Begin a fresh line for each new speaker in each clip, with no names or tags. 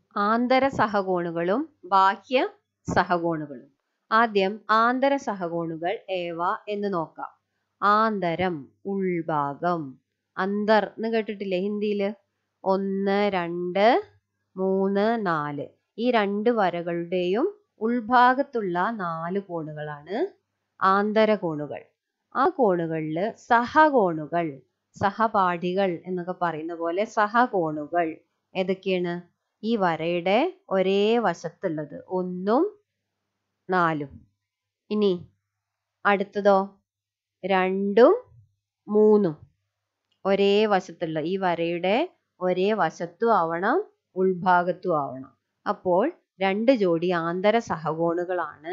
ആന്തര സഹകോണുകളും ബാഹ്യ സഹകോണുകളും ആദ്യം ആന്തര സഹകോണുകൾ ഏവ എന്ന് നോക്കാം ആന്തരം ഉൾഭാഗം അന്തർ എന്ന് കേട്ടിട്ടില്ലേ ഹിന്ദിയില് ഒന്ന് രണ്ട് മൂന്ന് നാല് ഈ രണ്ട് വരകളുടെയും ഉൾഭാഗത്തുള്ള നാല് കോണുകളാണ് ആന്തര കോണുകൾ ആ കോണുകളിൽ സഹകോണുകൾ സഹപാഠികൾ എന്നൊക്കെ പറയുന്ന പോലെ സഹകോണുകൾ ഏതൊക്കെയാണ് ഈ വരയുടെ ഒരേ വശത്തുള്ളത് ഒന്നും നാലും ഇനി അടുത്തതോ രണ്ടും മൂന്നും ഒരേ വശത്തുള്ള ഈ വരയുടെ ഒരേ വശത്തും ആവണം ഉൾഭാഗത്തും ആവണം അപ്പോൾ രണ്ട് ജോഡി ആന്തര സഹകോണുകളാണ്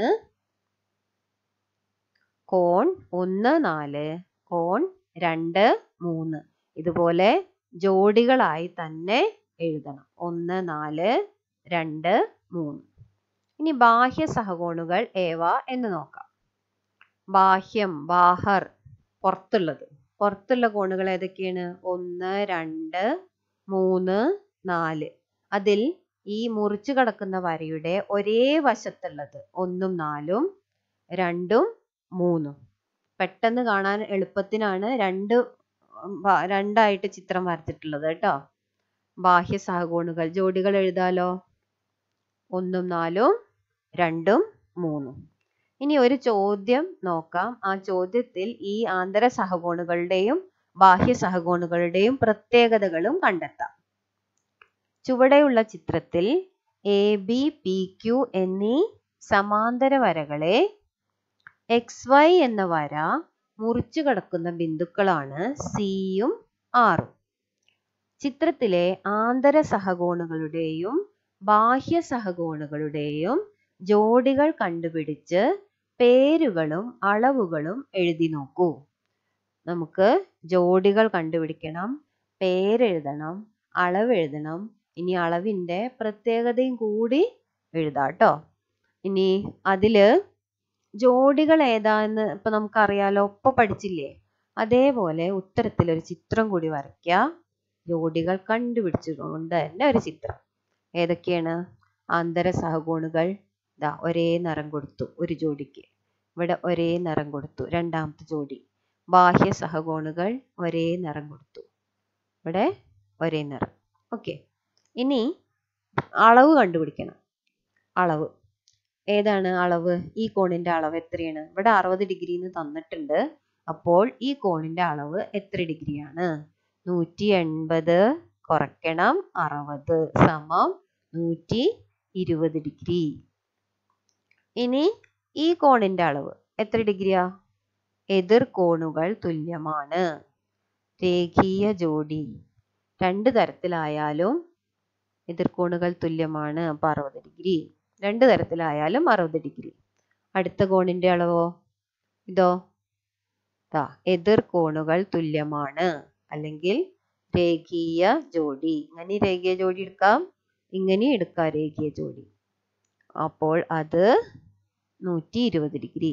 കോൺ ഒന്ന് നാല് കോൺ രണ്ട് മൂന്ന് ഇതുപോലെ ജോഡികളായി തന്നെ എഴുതണം ഒന്ന് നാല് രണ്ട് മൂന്ന് ഇനി ബാഹ്യ സഹകോണുകൾ ഏവ എന്ന് നോക്കാം ബാഹ്യം ബാഹർ പുറത്തുള്ളത് പുറത്തുള്ള കോണുകൾ ഏതൊക്കെയാണ് ഒന്ന് രണ്ട് മൂന്ന് നാല് അതിൽ ഈ മുറിച്ചു കടക്കുന്ന വരയുടെ ഒരേ വശത്തുള്ളത് ഒന്നും നാലും രണ്ടും മൂന്നും പെട്ടെന്ന് കാണാൻ എളുപ്പത്തിനാണ് രണ്ട് രണ്ടായിട്ട് ചിത്രം വരച്ചിട്ടുള്ളത് കേട്ടോ ബാഹ്യ സഹകോണുകൾ ജോഡികൾ എഴുതാലോ ഒന്നും നാലും രണ്ടും മൂന്നും ഇനി ഒരു ചോദ്യം നോക്കാം ആ ചോദ്യത്തിൽ ഈ ആന്തര സഹകോണുകളുടെയും ബാഹ്യ സഹകോണുകളുടെയും പ്രത്യേകതകളും കണ്ടെത്താം ചുവടെയുള്ള ചിത്രത്തിൽ എ ബി പി ക്യു എന്നീ സമാന്തര വരകളെ എക്സ് വൈ എന്ന വര മുറിച്ചു കടക്കുന്ന ബിന്ദുക്കളാണ് സിയും ആറും ചിത്രത്തിലെ ആന്തര സഹകോണുകളുടെയും ബാഹ്യ സഹകോണുകളുടെയും ജോഡികൾ കണ്ടുപിടിച്ച് പേരുകളും അളവുകളും എഴുതി നോക്കൂ നമുക്ക് ജോഡികൾ കണ്ടുപിടിക്കണം പേരെഴുതണം അളവ് എഴുതണം ഇനി അളവിന്റെ പ്രത്യേകതയും കൂടി എഴുതാം കേട്ടോ ഇനി അതില് ജോഡികൾ ഏതാന്ന് ഇപ്പൊ നമുക്കറിയാലോ ഒപ്പം പഠിച്ചില്ലേ അതേപോലെ ഉത്തരത്തിൽ ഒരു ചിത്രം കൂടി വരയ്ക്കുക ജോഡികൾ കണ്ടുപിടിച്ചുകൊണ്ട് തന്നെ ഒരു ചിത്രം ഏതൊക്കെയാണ് ആന്തര സഹകോണുകൾ ദാ ഒരേ നിറം കൊടുത്തു ഒരു ജോഡിക്ക് ഇവിടെ ഒരേ നിറം കൊടുത്തു രണ്ടാമത്തെ ജോഡി ബാഹ്യ സഹകോണുകൾ ഒരേ നിറം കൊടുത്തു ഇവിടെ ഒരേ നിറം ഓക്കെ ഇനി അളവ് കണ്ടുപിടിക്കണം അളവ് ഏതാണ് അളവ് ഈ കോണിന്റെ അളവ് എത്രയാണ് ഇവിടെ അറുപത് ഡിഗ്രി എന്ന് തന്നിട്ടുണ്ട് അപ്പോൾ ഈ കോണിന്റെ അളവ് എത്ര ഡിഗ്രിയാണ് നൂറ്റി എൺപത് കുറയ്ക്കണം അറുപത് സമം നൂറ്റി ഇരുപത് ഡിഗ്രി ഇനി ഈ കോണിന്റെ അളവ് എത്ര ഡിഗ്രിയാ എതിർ കോണുകൾ തുല്യമാണ് രേഖീയ ജോഡി രണ്ട് തരത്തിലായാലും എതിർകോണുകൾ തുല്യമാണ് അപ്പൊ അറുപത് ഡിഗ്രി രണ്ട് തരത്തിലായാലും അറുപത് ഡിഗ്രി അടുത്ത കോണിന്റെ അളവോ ഇതോ ദാ എതിർ കോണുകൾ തുല്യമാണ് അല്ലെങ്കിൽ രേഖീയ ജോഡി ഇങ്ങനെ രേഖീയ ജോഡി എടുക്കാം ഇങ്ങനെ എടുക്കാം രേഖീയ ജോഡി അപ്പോൾ അത് നൂറ്റി ഇരുപത് ഡിഗ്രി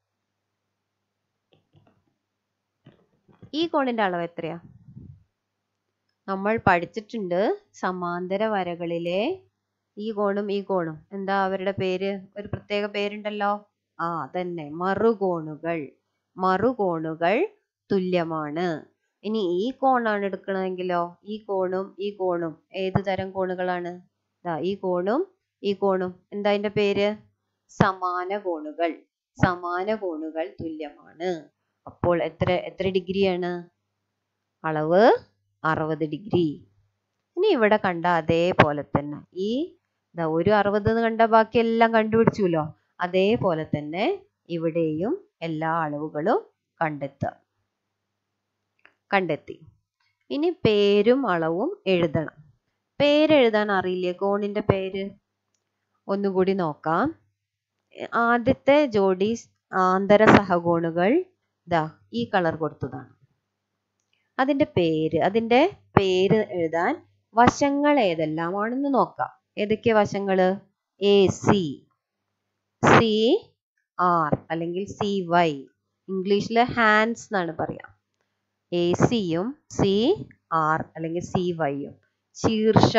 ഈ കോണിന്റെ അളവ് എത്രയാ നമ്മൾ പഠിച്ചിട്ടുണ്ട് സമാന്തര വരകളിലെ ഈ കോണും ഈ കോണും എന്താ അവരുടെ പേര് ഒരു പ്രത്യേക പേരുണ്ടല്ലോ ആ അതന്നെ മറുകോണുകൾ മറുകോണുകൾ തുല്യമാണ് ഇനി ഈ കോണാണ് എടുക്കണമെങ്കിലോ ഈ കോണും ഈ കോണും ഏത് തരം കോണുകളാണ് ദാ ഈ കോണും ഈ കോണും എന്താ അതിന്റെ പേര് സമാന കോണുകൾ സമാന കോണുകൾ തുല്യമാണ് അപ്പോൾ എത്ര എത്ര ഡിഗ്രിയാണ് അളവ് അറുപത് ഡിഗ്രി ഇനി ഇവിടെ കണ്ട അതേപോലെ തന്നെ ഈ ദാ ഒരു അറുപത് എന്ന് കണ്ട ബാക്കി എല്ലാം കണ്ടുപിടിച്ചുല്ലോ അതേപോലെ തന്നെ ഇവിടെയും എല്ലാ അളവുകളും കണ്ടെത്തുക കണ്ടെത്തി ഇനി പേരും അളവും എഴുതണം പേരെഴുതാൻ അറിയില്ലേ കോണിന്റെ പേര് ഒന്നുകൂടി നോക്കാം ആദ്യത്തെ ജോഡി ആന്തര സഹകോണുകൾ ദാ ഈ കളർ കൊടുത്തതാണ് അതിന്റെ പേര് അതിന്റെ പേര് എഴുതാൻ വശങ്ങൾ ഏതെല്ലാമാണെന്ന് നോക്കാം ഏതൊക്കെ വശങ്ങള് എ സി സി ആർ അല്ലെങ്കിൽ സി വൈ ഇംഗ്ലീഷിൽ ഹാൻഡ്സ് എന്നാണ് പറയാ എ സിയും സി ആർ അല്ലെങ്കിൽ സി വൈയും ശീർഷം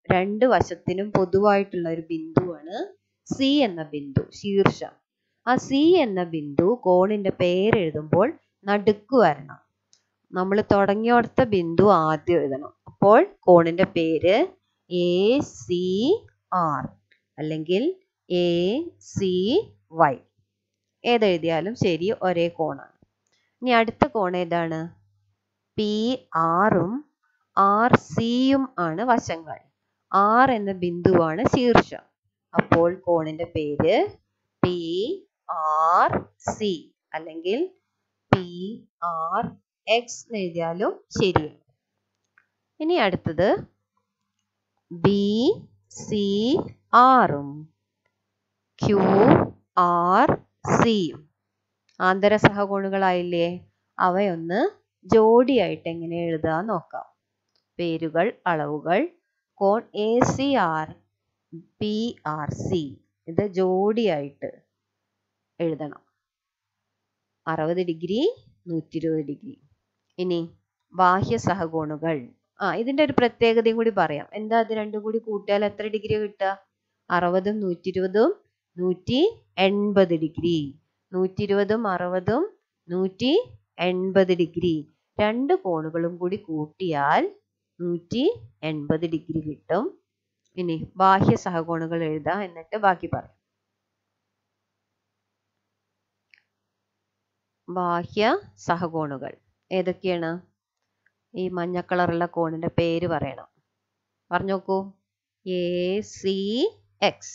രണ്ട് വശത്തിനും പൊതുവായിട്ടുള്ള ഒരു ബിന്ദുവാണ് സി എന്ന ബിന്ദു ശീർഷം ആ സി എന്ന ബിന്ദു കോണിന്റെ പേര് എഴുതുമ്പോൾ നടുക്ക് വരണം നമ്മൾ തുടങ്ങിയോടത്ത ബിന്ദു ആദ്യം എഴുതണം അപ്പോൾ കോണിന്റെ പേര് എ സി ആർ അല്ലെങ്കിൽ എ സി വൈ ഏതെഴുതിയാലും ശരി ഒരേ കോണാണ് ഇനി അടുത്ത കോൺ ഏതാണ് പി ആറും ആർ സിയും ആണ് വശങ്ങൾ ആർ എന്ന ബിന്ദുവാണ് ശീർഷം അപ്പോൾ കോണിന്റെ പേര് പി ആർ സി അല്ലെങ്കിൽ പി ആർ എക്സ് എഴുതിയാലും ശരിയാണ് ഇനി അടുത്തത് ബി സി ആറും ക്യു ആർ സിയും ആന്തര സഹകോണുകളായില്ലേ അവയൊന്ന് ജോഡിയായിട്ട് എങ്ങനെ എഴുതാ നോക്കാം പേരുകൾ അളവുകൾ കോൺ A C R P R C ഇത് ജോഡിയായിട്ട് എഴുതണം അറുപത് ഡിഗ്രി നൂറ്റി ഇരുപത് ഡിഗ്രി ഇനി ബാഹ്യ സഹകോണുകൾ ആ ഇതിന്റെ ഒരു പ്രത്യേകതയും കൂടി പറയാം എന്താ ഇത് രണ്ടും കൂടി കൂട്ടിയാൽ എത്ര ഡിഗ്രി കിട്ടുക അറുപതും നൂറ്റി ഇരുപതും നൂറ്റി എൺപത് ഡിഗ്രി നൂറ്റി ഇരുപതും അറുപതും നൂറ്റി എൺപത് ഡിഗ്രി രണ്ട് കോണുകളും കൂടി കൂട്ടിയാൽ നൂറ്റി എൺപത് ഡിഗ്രി കിട്ടും ഇനി ബാഹ്യ സഹകോണുകൾ എഴുതാം എന്നിട്ട് ബാക്കി പറയാം ബാഹ്യ സഹകോണുകൾ ഏതൊക്കെയാണ് ഈ മഞ്ഞ കളറുള്ള കോണിന്റെ പേര് പറയണം പറഞ്ഞു നോക്കൂ എ സി എക്സ്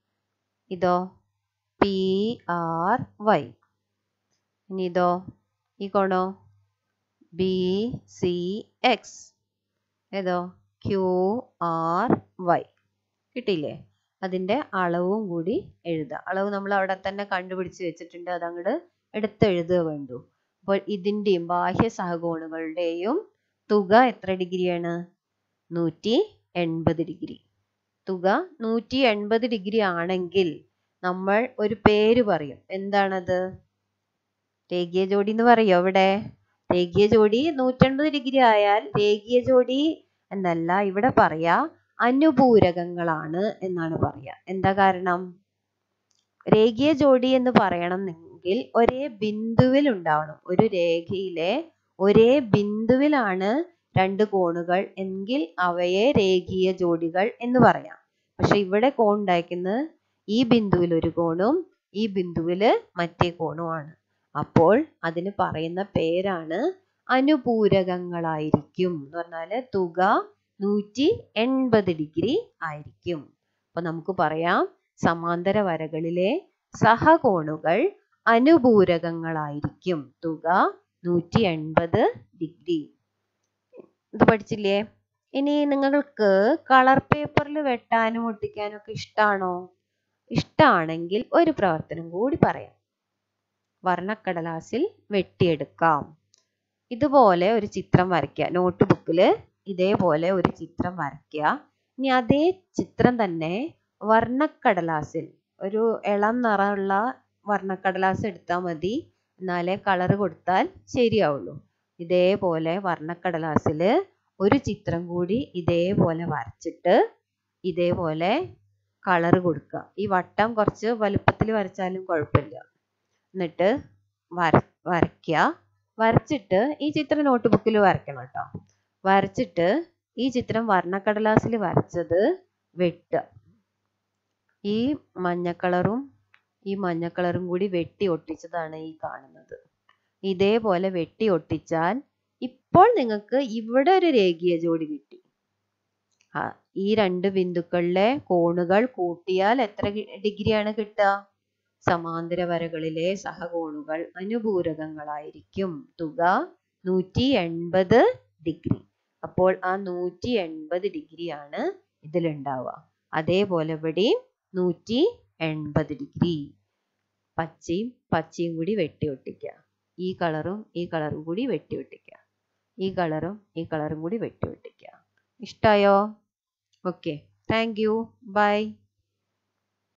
ഇതോ പി ആർ വൈ ഇനി ഇതോ ഈ കോണോ ബി സി എക്സ് ഏതോ ക്യു ആർ വൈ കിട്ടിയില്ലേ അതിൻ്റെ അളവും കൂടി എഴുതുക അളവ് നമ്മൾ അവിടെ തന്നെ കണ്ടുപിടിച്ച് വെച്ചിട്ടുണ്ട് അതങ്ങോട്ട് എടുത്തെഴുതുക വേണ്ടു അപ്പോൾ ഇതിൻ്റെയും ബാഹ്യ സഹകോണുകളുടെയും തുക എത്ര ഡിഗ്രിയാണ് നൂറ്റി എൺപത് ഡിഗ്രി തുക നൂറ്റി എൺപത് ഡിഗ്രി ആണെങ്കിൽ നമ്മൾ ഒരു പേര് പറയും എന്താണത് രേഖീയ ജോഡി എന്ന് പറയോ ഇവിടെ രേഖീയ ജോഡി നൂറ്റൻപത് ഡിഗ്രി ആയാൽ രേഖീയ ജോഡി എന്നല്ല ഇവിടെ പറയാ അനുപൂരകങ്ങളാണ് എന്നാണ് പറയാ എന്താ കാരണം രേഖീയ ജോഡി എന്ന് പറയണമെങ്കിൽ ഒരേ ബിന്ദുവിൽ ഉണ്ടാവണം ഒരു രേഖയിലെ ഒരേ ബിന്ദുവിലാണ് രണ്ട് കോണുകൾ എങ്കിൽ അവയെ രേഖീയ ജോഡികൾ എന്ന് പറയാം പക്ഷെ ഇവിടെ കോൺ ഉണ്ടായിരിക്കുന്നത് ഈ ബിന്ദുവിൽ ഒരു കോണും ഈ ബിന്ദുവിൽ മറ്റേ കോണുമാണ് അപ്പോൾ അതിന് പറയുന്ന പേരാണ് അനുപൂരകങ്ങളായിരിക്കും എന്ന് പറഞ്ഞാല് തുക നൂറ്റി എൺപത് ഡിഗ്രി ആയിരിക്കും അപ്പൊ നമുക്ക് പറയാം സമാന്തര വരകളിലെ സഹകോണുകൾ അനുപൂരകങ്ങളായിരിക്കും തുക നൂറ്റി എൺപത് ഡിഗ്രി ഇത് പഠിച്ചില്ലേ ഇനി നിങ്ങൾക്ക് കളർ പേപ്പറിൽ വെട്ടാനും ഒട്ടിക്കാനും ഒക്കെ ഇഷ്ടമാണോ ഇഷ്ടമാണെങ്കിൽ ഒരു പ്രവർത്തനം കൂടി പറയാം വർണ്ണക്കടലാസിൽ വെട്ടിയെടുക്കാം ഇതുപോലെ ഒരു ചിത്രം വരയ്ക്കുക നോട്ട് ബുക്കിൽ ഇതേപോലെ ഒരു ചിത്രം വരയ്ക്കുക ഇനി അതേ ചിത്രം തന്നെ വർണ്ണക്കടലാസിൽ ഒരു ഇളം നിറമുള്ള വർണ്ണക്കടലാസ് എടുത്താൽ മതി എന്നാലേ കളർ കൊടുത്താൽ ശരിയാവുള്ളൂ ഇതേപോലെ വർണ്ണക്കടലാസിൽ ഒരു ചിത്രം കൂടി ഇതേപോലെ വരച്ചിട്ട് ഇതേപോലെ കളർ കൊടുക്കുക ഈ വട്ടം കുറച്ച് വലുപ്പത്തിൽ വരച്ചാലും കുഴപ്പമില്ല എന്നിട്ട് വര വരയ്ക്കുക വരച്ചിട്ട് ഈ ചിത്രം നോട്ട് ബുക്കിൽ വരയ്ക്കണം കേട്ടോ വരച്ചിട്ട് ഈ ചിത്രം വർണ്ണക്കടലാസിൽ വരച്ചത് വെട്ടുക ഈ മഞ്ഞ കളറും ഈ മഞ്ഞ കളറും കൂടി വെട്ടി ഒട്ടിച്ചതാണ് ഈ കാണുന്നത് ഇതേപോലെ വെട്ടി ഒട്ടിച്ചാൽ ഇപ്പോൾ നിങ്ങൾക്ക് ഇവിടെ ഒരു രേഖീയ ജോഡി കിട്ടി ആ ഈ രണ്ട് ബിന്ദുക്കളിലെ കോണുകൾ കൂട്ടിയാൽ എത്ര ഡിഗ്രിയാണ് കിട്ടുക സമാന്തര വരകളിലെ സഹകോണുകൾ അനുപൂരകങ്ങളായിരിക്കും തുക നൂറ്റി എൺപത് ഡിഗ്രി അപ്പോൾ ആ നൂറ്റി എൺപത് ഡിഗ്രിയാണ് ഇതിലുണ്ടാവുക അതേപോലെ ഇവിടെയും നൂറ്റി എൺപത് ഡിഗ്രി പച്ചയും പച്ചയും കൂടി വെട്ടി ഒട്ടിക്കുക ഈ കളറും ഈ കളറും കൂടി വെട്ടി ഒട്ടിക്കുക ഈ കളറും ഈ കളറും കൂടി വെട്ടി ഒട്ടിക്കുക ഇഷ്ടായോ ഓക്കെ താങ്ക് യു ബൈ